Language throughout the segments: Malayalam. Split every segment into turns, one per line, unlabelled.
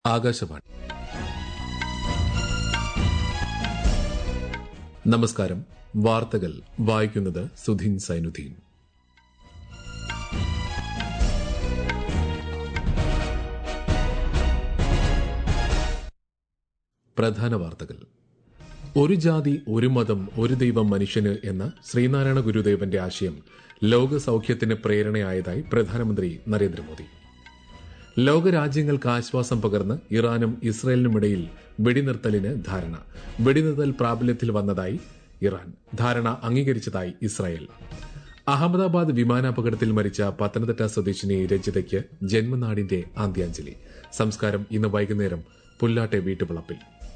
ആകാശവാണി നമസ്കാരം വാർത്തകൾ വായിക്കുന്നത് സുധീൻ സൈനുദ്ദീൻ പ്രധാന വാർത്തകൾ ഒരു ജാതി ഒരു മതം ഒരു ദൈവം മനുഷ്യന് എന്ന ശ്രീനാരായണ ഗുരുദേവന്റെ ആശയം ലോക സൌഖ്യത്തിന് പ്രേരണയായതായി പ്രധാനമന്ത്രി നരേന്ദ്രമോദി ലോകരാജ്യങ്ങൾക്ക് ആശ്വാസം പകർന്ന് ഇറാനും ഇസ്രയേലിനുമിടയിൽ വെടിനിർത്തലിന് ധാരണ വെടിനിർത്തൽ പ്രാബല്യത്തിൽ വന്നതായി ഇറാൻ ധാരണ അംഗീകരിച്ചതായി ഇസ്രായേൽ അഹമ്മദാബാദ് വിമാനാപകടത്തിൽ മരിച്ച പത്തനംതിട്ട സ്വദേശിനി രജിതയ്ക്ക് ജന്മനാടിന്റെ ആന്ത്യാഞ്ജലി സംസ്കാരം ഇന്ന് വൈകുന്നേരം പുല്ലാട്ടെ വീട്ടുവളപ്പിൽ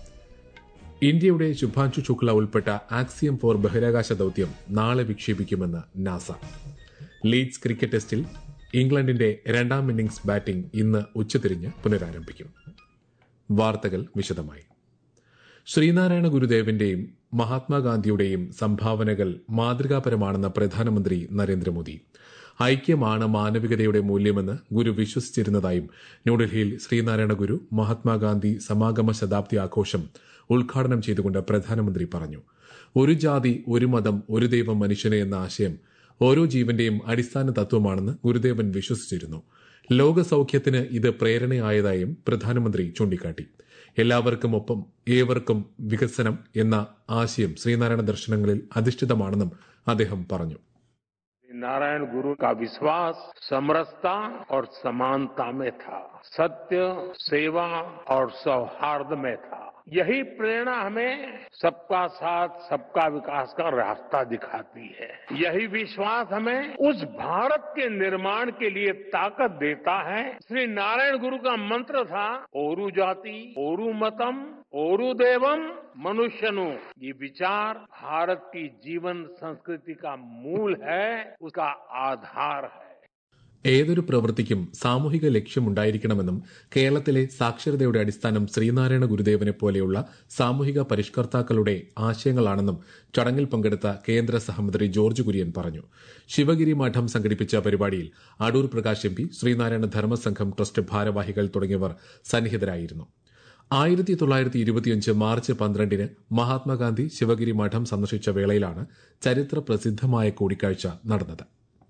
ഇന്ത്യയുടെ ശുഭാൻഷു ശുക്ല ഉൾപ്പെട്ട ആക്സിയം ഫോർ ബഹിരാകാശ ദൌത്യം നാളെ വിക്ഷേപിക്കുമെന്ന് നാസ ലീഡ്സ് ക്രിക്കറ്റ് ടെസ്റ്റിൽ ഇംഗ്ലണ്ടിന്റെ രണ്ടാം ഇന്നിംഗ്സ് ബാറ്റിംഗ് ഇന്ന് ഉച്ചതിരിഞ്ഞ് പുനരാരംഭിക്കും വാർത്തകൾ വിശദമായി ശ്രീനാരായണ ഗുരുദേവന്റെയും മഹാത്മാഗാന്ധിയുടെയും സംഭാവനകൾ മാതൃകാപരമാണെന്ന് പ്രധാനമന്ത്രി നരേന്ദ്രമോദി ഐക്യമാണ് മാനവികതയുടെ മൂല്യമെന്ന് ഗുരു വിശ്വസിച്ചിരുന്നതായും ന്യൂഡൽഹിയിൽ ശ്രീനാരായണ ഗുരു മഹാത്മാഗാന്ധി സമാഗമ ശതാബ്ദി ആഘോഷം ഉദ്ഘാടനം ചെയ്തുകൊണ്ട് പ്രധാനമന്ത്രി പറഞ്ഞു ഒരു ജാതി ഒരു മതം ഒരു ദൈവം മനുഷ്യന് എന്ന ആശയം ഓരോ ജീവന്റെയും അടിസ്ഥാന തത്വമാണെന്ന് ഗുരുദേവൻ വിശ്വസിച്ചിരുന്നു ലോക സൌഖ്യത്തിന് ഇത് പ്രേരണയായതായും പ്രധാനമന്ത്രി ചൂണ്ടിക്കാട്ടി എല്ലാവർക്കും ഒപ്പം ഏവർക്കും വികസനം എന്ന ആശയം ശ്രീനാരായണ ദർശനങ്ങളിൽ അധിഷ്ഠിതമാണെന്നും അദ്ദേഹം പറഞ്ഞു
नारायण गुरु का विश्वास समरसता और समानता में था सत्य सेवा और सौहार्द में था यही प्रेरणा हमें सबका साथ सबका विकास का रास्ता दिखाती है यही विश्वास हमें उस भारत के निर्माण के लिए ताकत देता है श्री नारायण गुरु का मंत्र था ओरु जाति ओरु मतम ओरु देवम मनुष्यनु ये विचार भारत की जीवन संस्कृति का मूल है उसका आधार है
ഏതൊരു പ്രവൃത്തിക്കും സാമൂഹിക ലക്ഷ്യമുണ്ടായിരിക്കണമെന്നും കേരളത്തിലെ സാക്ഷരതയുടെ അടിസ്ഥാനം ശ്രീനാരായണ ഗുരുദേവനെ പോലെയുള്ള സാമൂഹിക പരിഷ്കർത്താക്കളുടെ ആശയങ്ങളാണെന്നും ചടങ്ങിൽ പങ്കെടുത്ത കേന്ദ്ര സഹമന്ത്രി ജോർജ് കുര്യൻ പറഞ്ഞു ശിവഗിരി മഠം സംഘടിപ്പിച്ച പരിപാടിയിൽ Adoor Prakash M P Sreenarayana Dharmasangham trust ഭാരവാഹികൾ തുടങ്ങിയവർ സന്നിഹിതരായിരുന്നു ആയിരത്തി തൊള്ളായിരത്തി ഇരുപത്തിയഞ്ച് മാർച്ച് പന്ത്രണ്ടിന് മഹാത്മാഗാന്ധി ശിവഗിരി മഠം സന്ദർശിച്ച വേളയിലാണ് ചരിത്ര പ്രസിദ്ധമായ കൂടിക്കാഴ്ച നടന്നത്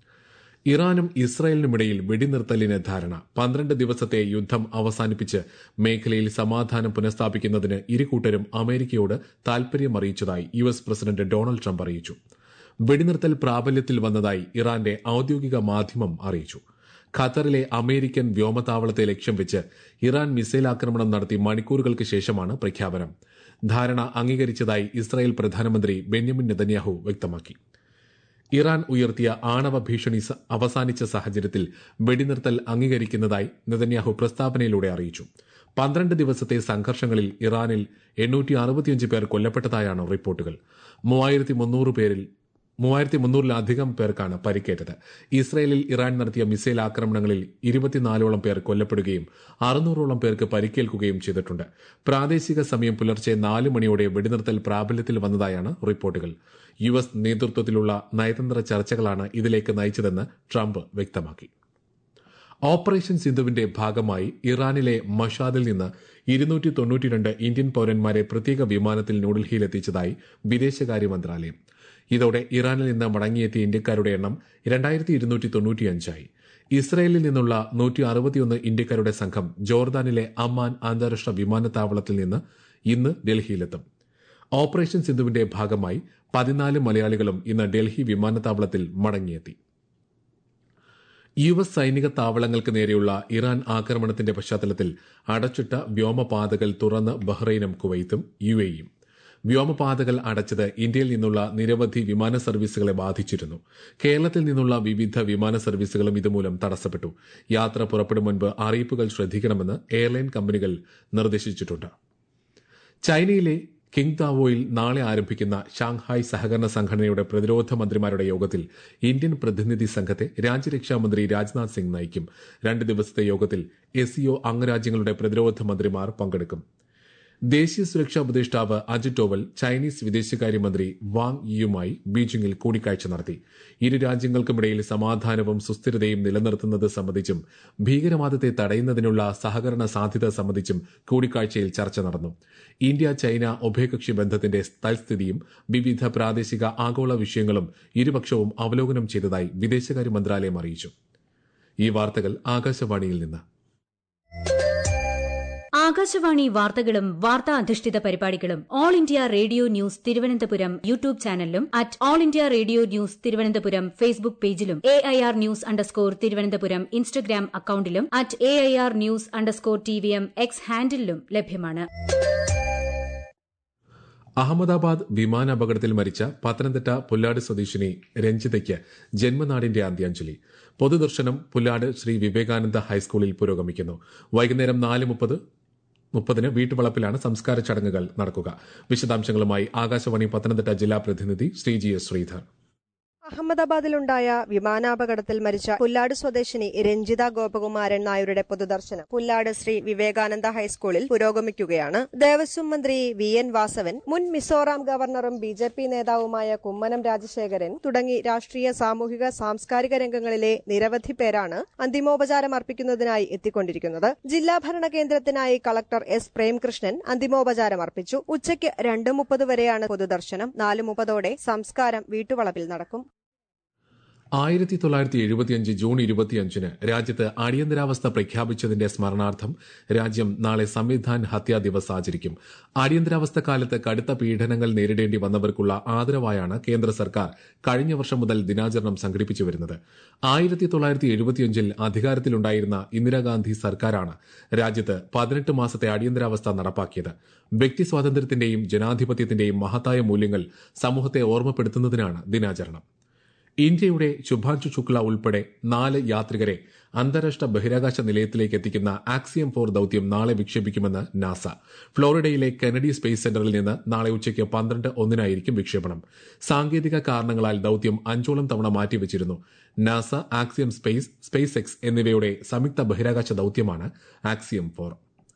ഇറാനും ഇസ്രായേലിനുമിടയിൽ വെടിനിർത്തലിന് ധാരണ പന്ത്രണ്ട് ദിവസത്തെ യുദ്ധം അവസാനിപ്പിച്ച് മേഖലയിൽ സമാധാനം പുനഃസ്ഥാപിക്കുന്നതിന് ഇരുകൂട്ടരും അമേരിക്കയോട് താൽപര്യമറിയിച്ചതായി U S president Donald Trump അറിയിച്ചു വെടിനിർത്തൽ പ്രാബല്യത്തിൽ വന്നതായി ഇറാന്റെ ഔദ്യോഗിക മാധ്യമം അറിയിച്ചു ഖത്തറിലെ അമേരിക്കൻ വ്യോമതാവളത്തെ ലക്ഷ്യം വെച്ച് ഇറാൻ മിസൈൽ ആക്രമണം നടത്തി മണിക്കൂറുകൾക്ക് ശേഷമാണ് പ്രഖ്യാപനം ധാരണ അംഗീകരിച്ചതായി ഇസ്രായേൽ പ്രധാനമന്ത്രി ബെന്യമിൻ നെതന്യാഹു വ്യക്തമാക്കി ഇറാൻ ഉയർത്തിയ ആണവ ഭീഷണി അവസാനിച്ച സാഹചര്യത്തിൽ വെടിനിർത്തൽ അംഗീകരിക്കുന്നതായി നെതന്യാഹു പ്രസ്താവനയിലൂടെ അറിയിച്ചു പന്ത്രണ്ട് ദിവസത്തെ സംഘർഷങ്ങളിൽ ഇറാനിൽ എണ്ണൂറ്റി അറുപത്തിയഞ്ച് പേർ കൊല്ലപ്പെട്ടതായാണ് റിപ്പോർട്ടുകൾ മൂവായിരത്തി മുന്നൂറ് പേരിൽ മൂവായിരത്തി മുന്നൂറിലധികം പേർക്കാണ് പരിക്കേറ്റത് ഇസ്രയേലിൽ ഇറാൻ നടത്തിയ മിസൈൽ ആക്രമണങ്ങളിൽ ഇരുപത്തിനാലോളം പേർ കൊല്ലപ്പെടുകയും അറുന്നൂറോളം പേർക്ക് പരിക്കേൽക്കുകയും ചെയ്തിട്ടുണ്ട് പ്രാദേശിക സമയം പുലർച്ചെ നാല് മണിയോടെ വെടിനിർത്തൽ പ്രാബല്യത്തിൽ വന്നതായാണ് റിപ്പോർട്ടുകൾ യു എസ് നേതൃത്വത്തിലുള്ള നയതന്ത്ര ചർച്ചകളാണ് ഇതിലേക്ക് നയിച്ചതെന്ന് ട്രംപ് വ്യക്തമാക്കി ഓപ്പറേഷൻ സിന്ധുവിന്റെ ഭാഗമായി ഇറാനിലെ മഷാദിൽ നിന്ന് ഇരുന്നൂറ്റി തൊണ്ണൂറ്റിരണ്ട് ഇന്ത്യൻ പൌരന്മാരെ പ്രത്യേക വിമാനത്തിൽ ന്യൂഡൽഹിയിലെത്തിച്ചതായി വിദേശകാര്യ മന്ത്രാലയം ഇതോടെ ഇറാനിൽ നിന്ന് മടങ്ങിയെത്തിയ ഇന്ത്യക്കാരുടെ എണ്ണം രണ്ടായിരത്തി ഇരുന്നൂറ്റി തൊണ്ണൂറ്റിയഞ്ചായി ഇസ്രയേലിൽ നിന്നുള്ള നൂറ്റി അറുപത്തിയൊന്ന് ഇന്ത്യക്കാരുടെ സംഘം ജോർദാനിലെ അമ്മാൻ അന്താരാഷ്ട്ര വിമാനത്താവളത്തിൽ നിന്ന് ഇന്ന് ഡൽഹിയിലെത്തും ഓപ്പറേഷൻ സിന്ധുവിന്റെ ഭാഗമായി പതിനാല് മലയാളികളും ഇന്ന് ഡൽഹി വിമാനത്താവളത്തിൽ മടങ്ങിയെത്തി യു എസ് സൈനിക താവളങ്ങൾക്ക് നേരെയുള്ള ഇറാൻ ആക്രമണത്തിന്റെ പശ്ചാത്തലത്തിൽ അടച്ചിട്ട വ്യോമപാതകൾ തുറന്ന് ബഹ്റൈനും കുവൈത്തും യു എയും വ്യോമപാതകൾ അടച്ചത് ഇന്ത്യയിൽ നിന്നുള്ള നിരവധി വിമാന സർവീസുകളെ ബാധിച്ചിരുന്നു കേരളത്തിൽ നിന്നുള്ള വിവിധ വിമാന സർവീസുകളും ഇതുമൂലം തടസ്സപ്പെട്ടു യാത്ര പുറപ്പെടും മുൻപ് അറിയിപ്പുകൾ ശ്രദ്ധിക്കണമെന്ന് എയർലൈൻ കമ്പനികൾ നിർദ്ദേശിച്ചിട്ടുണ്ട് ചൈനയിലെ കിങ് താവോയിൽ നാളെ ആരംഭിക്കുന്ന ഷാങ്ഹായ് സഹകരണ സംഘടനയുടെ പ്രതിരോധ മന്ത്രിമാരുടെ യോഗത്തിൽ ഇന്ത്യൻ പ്രതിനിധി സംഘത്തെ രാജ്യരക്ഷാ മന്ത്രി രാജ്നാഥ് സിംഗ് നയിക്കും രണ്ട് ദിവസത്തെ യോഗത്തിൽ എസിഒ അംഗരാജ്യങ്ങളുടെ പ്രതിരോധ മന്ത്രിമാർ പങ്കെടുക്കും ദേശീയ സുരക്ഷാ ഉപദേഷ്ടാവ് അജിത് ഡോവൽ ചൈനീസ് വിദേശകാര്യമന്ത്രി വാങ് യിയുമായി ബീജിംഗിൽ കൂടിക്കാഴ്ച നടത്തി ഇരു രാജ്യങ്ങൾക്കുമിടയിൽ സമാധാനവും സുസ്ഥിരതയും നിലനിർത്തുന്നത് സംബന്ധിച്ചും ഭീകരവാദത്തെ തടയുന്നതിനുള്ള സഹകരണ സാധ്യത സംബന്ധിച്ചും കൂടിക്കാഴ്ചയിൽ ചർച്ച നടന്നു ഇന്ത്യ ചൈന ഉഭയകക്ഷി ബന്ധത്തിന്റെ തൽസ്ഥിതിയും വിവിധ പ്രാദേശിക ആഗോള വിഷയങ്ങളും ഇരുപക്ഷവും അവലോകനം ചെയ്തതായി വിദേശകാര്യ മന്ത്രാലയം അറിയിച്ചു ഈ വാർത്തകൾ ആകാശവാണിയിൽ നിന്ന്
ആകാശവാണി വാർത്തകളും വാർത്താ അധിഷ്ഠിത പരിപാടികളും all India radio news Thiruvananthapuram YouTube ചാനലിലും at all India radio news Thiruvananthapuram Facebook പേജിലും A I R news underscore Thiruvananthapuram Instagram അക്കൌണ്ടിലും at A I R news underscore T V M X ഹാൻഡിലും ലഭ്യമാണ്
അഹമ്മദാബാദ് വിമാനാപകടത്തിൽ മരിച്ച പത്തനംതിട്ട പുല്ലാട് സ്വദേശിനി രഞ്ജിതയ്ക്ക് ജന്മനാടിന്റെ അന്ത്യാഞ്ജലി പൊതുദർശനം പുല്ലാട് ശ്രീ വിവേകാനന്ദ ഹൈസ്കൂളിൽ പുരോഗമിക്കുന്നു വൈകുന്നേരം നാല് മുപ്പത് മുപ്പതിന് വീട്ടുവളപ്പിലാണ് സംസ്കാര ചടങ്ങുകൾ നടക്കുക വിശദാംശങ്ങളുമായി ആകാശവാണി പത്തനംതിട്ട ജില്ലാ പ്രതിനിധി ശ്രീജി എസ് ശ്രീധർ
അഹമ്മദാബാദിലുണ്ടായ വിമാനാപകടത്തിൽ മരിച്ച പുല്ലാട് സ്വദേശിനി രഞ്ജിത ഗോപകുമാരൻ നായരുടെ പൊതുദർശനം പുല്ലാട് ശ്രീ വിവേകാനന്ദ ഹൈസ്കൂളിൽ പുരോഗമിക്കുകയാണ് ദേവസ്വം മന്ത്രി വി എൻ വാസവൻ മുൻ മിസോറാം ഗവർണറും ബി ജെ പി നേതാവുമായ കുമ്മനം രാജശേഖരൻ തുടങ്ങി രാഷ്ട്രീയ സാമൂഹിക സാംസ്കാരിക രംഗങ്ങളിലെ നിരവധി പേരാണ് അന്തിമോപചാരം അർപ്പിക്കുന്നതിനായി എത്തിക്കൊണ്ടിരിക്കുന്നത് ജില്ലാ ഭരണ കേന്ദ്രത്തിനായി കളക്ടർ എസ് പ്രേംകൃഷ്ണൻ അന്തിമോപചാരം അർപ്പിച്ചു ഉച്ചയ്ക്ക് രണ്ട് മുപ്പത് വരെയാണ് പൊതുദർശനം നാല് മുപ്പതോടെ സംസ്കാരം വീട്ടുവളപ്പിൽ നടക്കും
ആയിരത്തി തൊള്ളായിരത്തി എഴുപത്തിയഞ്ച് ജൂൺ ഇരുപത്തിയഞ്ചിന് രാജ്യത്ത് അടിയന്തരാവസ്ഥ പ്രഖ്യാപിച്ചതിന്റെ സ്മരണാർത്ഥം രാജ്യം നാളെ സംവിധാൻ ഹത്യാ ദിവസ് ആചരിക്കും അടിയന്തരാവസ്ഥ കാലത്ത് കടുത്ത പീഡനങ്ങൾ നേരിടേണ്ടി വന്നവർക്കുള്ള ആദരവായാണ് കേന്ദ്ര സർക്കാർ കഴിഞ്ഞ വർഷം മുതൽ ദിനാചരണം സംഘടിപ്പിച്ചു വരുന്നത് ആയിരത്തി തൊള്ളായിരത്തി എഴുപത്തിയഞ്ചിൽ അധികാരത്തിലുണ്ടായിരുന്ന ഇന്ദിരാഗാന്ധി സർക്കാരാണ് രാജ്യത്ത് പതിനെട്ട് മാസത്തെ അടിയന്തരാവസ്ഥ നടപ്പാക്കിയത് വ്യക്തി സ്വാതന്ത്ര്യത്തിന്റെയും ജനാധിപത്യത്തിന്റെയും മഹത്തായ മൂല്യങ്ങൾ സമൂഹത്തെ ഓർമ്മപ്പെടുത്തുന്നതിനാണ് ദിനാചരണം ഇന്ത്യയുടെ ശുഭാൻഷു ശുക്ല ഉൾപ്പെടെ നാല് യാത്രികരെ അന്താരാഷ്ട്ര ബഹിരാകാശ നിലയത്തിലേക്ക് എത്തിക്കുന്ന ആക്സിയം ഫോർ ദൌത്യം നാളെ വിക്ഷേപിക്കുമെന്ന് നാസ ഫ്ലോറിഡയിലെ കെനഡി സ്പേസ് സെന്ററിൽ നിന്ന് നാളെ ഉച്ചയ്ക്ക് പന്ത്രണ്ട് ഒന്നിനായിരിക്കും വിക്ഷേപണം സാങ്കേതിക കാരണങ്ങളാൽ ദൌത്യം അഞ്ചോളം തവണ മാറ്റിവച്ചിരുന്നു NASA Axiom space SpaceX എന്നിവയുടെ സംയുക്ത ബഹിരാകാശ ദൌത്യമാണ് ആക്സിയം ഫോർ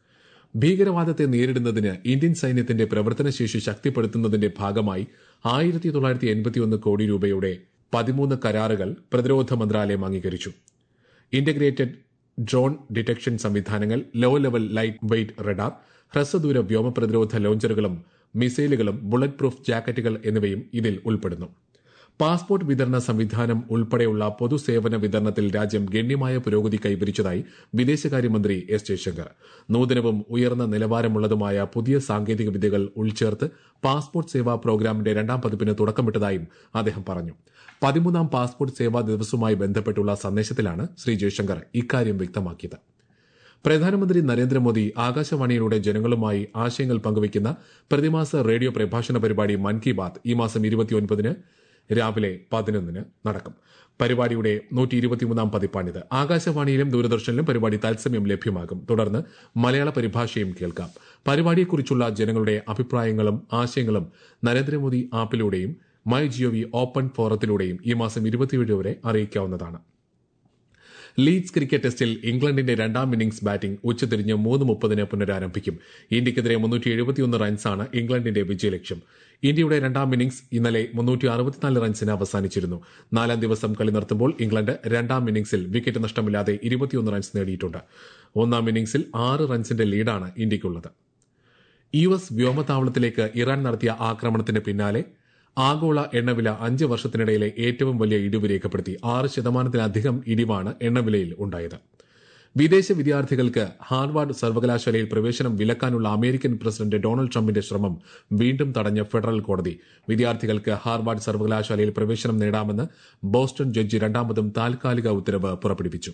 ഭീകരവാദത്തെ നേരിടുന്നതിന് ഇന്ത്യൻ സൈന്യത്തിന്റെ പ്രവർത്തനശേഷി ശക്തിപ്പെടുത്തുന്നതിന്റെ ഭാഗമായി ആയിരത്തി തൊള്ളായിരത്തി എൺപത്തിയൊന്ന് കോടി രൂപയുടെ പതിമൂന്ന് കരാറുകൾ പ്രതിരോധ മന്ത്രാലയം അംഗീകരിച്ചു ഇന്റഗ്രേറ്റഡ് ഡ്രോൺ ഡിറ്റക്ഷൻ സംവിധാനങ്ങൾ low level light weight radar ഹ്രസ്വദൂര വ്യോമ പ്രതിരോധ ലോഞ്ചറുകളും മിസൈലുകളും ബുള്ളറ്റ് പ്രൂഫ് ജാക്കറ്റുകൾ എന്നിവയും ഇതിൽ ഉൾപ്പെടുന്നു പാസ്പോർട്ട് വിതരണ സംവിധാനം ഉൾപ്പെടെയുള്ള പൊതുസേവന വിതരണത്തിൽ രാജ്യം ഗണ്യമായ പുരോഗതി കൈവരിച്ചതായി വിദേശകാര്യമന്ത്രി എസ് ജയശങ്കർ നൂതനവും ഉയർന്ന നിലവാരമുള്ളതുമായ പുതിയ സാങ്കേതിക വിദ്യകൾ ഉൾച്ചേർത്ത് പാസ്പോർട്ട് സേവാ പ്രോഗ്രാമിന്റെ രണ്ടാം പതിപ്പിന് തുടക്കമിട്ടതായും അദ്ദേഹം പറഞ്ഞു പതിമൂന്നാം പാസ്പോർട്ട് സേവാ ദിവസവുമായി ബന്ധപ്പെട്ടുള്ള സന്ദേശത്തിലാണ് ശ്രീ ജയശങ്കർ ഇക്കാര്യം വ്യക്തമാക്കിയത് പ്രധാനമന്ത്രി നരേന്ദ്രമോദി ആകാശവാണിയിലൂടെ ജനങ്ങളുമായി ആശയങ്ങൾ പങ്കുവയ്ക്കുന്ന പ്രതിമാസ റേഡിയോ പ്രഭാഷണ പരിപാടി മൻ കി ബാത് ഈ മാസം ഇരുപത്തിയൊൻപതിന് രാവിലെ പതിനൊന്നിന് നടക്കും പരിപാടിയുടെ നൂറ്റി ഇരുപത്തിമൂന്നാം പതിപ്പാണിത് ആകാശവാണിയിലും ദൂരദർശനിലും പരിപാടി തത്സമയം ലഭ്യമാകും തുടർന്ന് മലയാള പരിഭാഷയും കേൾക്കാം പരിപാടിയെക്കുറിച്ചുള്ള ജനങ്ങളുടെ അഭിപ്രായങ്ങളും ആശയങ്ങളും നരേന്ദ്രമോദി ആപ്പിലൂടെയും മൈ ജിഒവി ഓപ്പൺ ഫോറത്തിലൂടെയും ഈ മാസം ഇരുപത്തിയേഴ് വരെ അറിയിക്കാവുന്നതാണ് ലീഡ്സ് ക്രിക്കറ്റ് ടെസ്റ്റിൽ ഇംഗ്ലണ്ടിന്റെ രണ്ടാം ഇന്നിംഗ്സ് ബാറ്റിംഗ് ഉച്ചതിരിഞ്ഞ് മൂന്ന് മുപ്പതിന് പുനരാരംഭിക്കും ഇന്ത്യക്കെതിരെ മുന്നൂറ്റി എഴുപത്തിയൊന്ന് റൺസാണ് ഇംഗ്ലണ്ടിന്റെ വിജയലക്ഷ്യം ഇന്ത്യയുടെ രണ്ടാം ഇന്നിംഗ്സ് ഇന്നലെ മുന്നൂറ്റി അറുപത്തിനാല് റൺസിന് അവസാനിച്ചിരുന്നു നാലാം ദിവസം കളി നിർത്തുമ്പോൾ ഇംഗ്ലണ്ട് രണ്ടാം ഇന്നിംഗ്സിൽ വിക്കറ്റ് നഷ്ടമില്ലാതെ ഇരുപത്തിയൊന്ന് റൺസ് നേടിയിട്ടുണ്ട് ഒന്നാം ഇന്നിംഗ്സിൽ ആറ് റൺസിന്റെ ലീഡാണ് ഇന്ത്യയ്ക്കുള്ളത് യു എസ് വ്യോമതാവളത്തിലേക്ക് ഇറാൻ നടത്തിയ ആക്രമണത്തിന് പിന്നാലെ ആഗോള എണ്ണവില അഞ്ച് വർഷത്തിനിടയിലെ ഏറ്റവും വലിയ ഇടിവ് രേഖപ്പെടുത്തി ആറ് ശതമാനത്തിലധികം ഇടിവാണ് എണ്ണവിലയിൽ ഉണ്ടായത് വിദേശ വിദ്യാർത്ഥികൾക്ക് ഹാർവാർഡ് സർവകലാശാലയിൽ പ്രവേശനം വിലക്കാനുള്ള അമേരിക്കൻ പ്രസിഡന്റ് ഡൊണാൾഡ് ട്രംപിന്റെ ശ്രമം വീണ്ടും തടഞ്ഞ ഫെഡറൽ കോടതി വിദ്യാർത്ഥികൾക്ക് ഹാർവാർഡ് സർവകലാശാലയിൽ പ്രവേശനം നേടാമെന്ന് ബോസ്റ്റൺ ജഡ്ജി രണ്ടാമതും താൽക്കാലിക ഉത്തരവ് പുറപ്പെടുവിച്ചു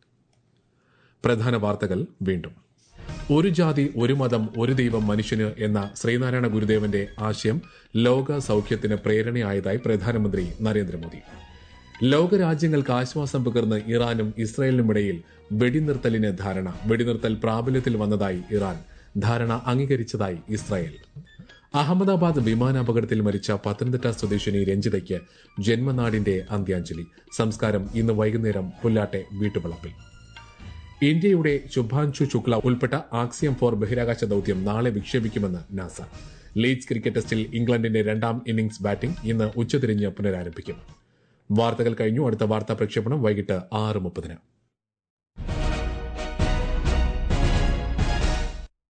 പ്രധാന വാർത്തകൾ വീണ്ടും ഒരു ജാതി ഒരു മതം ഒരു ദൈവം മനുഷ്യന് എന്ന ശ്രീനാരായണ ഗുരുദേവന്റെ ആശയം ലോക സൌഖ്യത്തിന് പ്രേരണയായതായി പ്രധാനമന്ത്രി നരേന്ദ്രമോദി ലോകരാജ്യങ്ങൾക്ക് ആശ്വാസം പകർന്ന് ഇറാനും ഇസ്രയേലിനുമിടയിൽ വെടിനിർത്തലിന് ധാരണ വെടിനിർത്തൽ പ്രാബല്യത്തിൽ വന്നതായി ഇറാൻ ധാരണ അംഗീകരിച്ചതായി ഇസ്രായേൽ അഹമ്മദാബാദ് വിമാനാപകടത്തിൽ മരിച്ച പത്തനംതിട്ട സ്വദേശിനി രഞ്ജിതയ്ക്ക് ജന്മനാടിന്റെ അന്ത്യാഞ്ജലി സംസ്കാരം ഇന്ന് വൈകുന്നേരം പുല്ലാട്ടെ വീട്ടുവളപ്പിൽ ഇന്ത്യയുടെ ശുഭാൻഷു ശുക്ല ഉൾപ്പെട്ട ആക്സിയം ഫോർ ബഹിരാകാശ ദൌത്യം നാളെ വിക്ഷേപിക്കുമെന്ന് നാസ ലീഡ്സ് ക്രിക്കറ്റ് ടെസ്റ്റിൽ ഇംഗ്ലണ്ടിന്റെ രണ്ടാം ഇന്നിംഗ്സ് ബാറ്റിംഗ് ഇന്ന് ഉച്ചതിരിഞ്ഞ് പുനരാരംഭിക്കും വാർത്തകൾ കഴിഞ്ഞു അടുത്ത വാർത്താ പ്രക്ഷേപണം വൈകിട്ട് ആറ് മുപ്പതിന്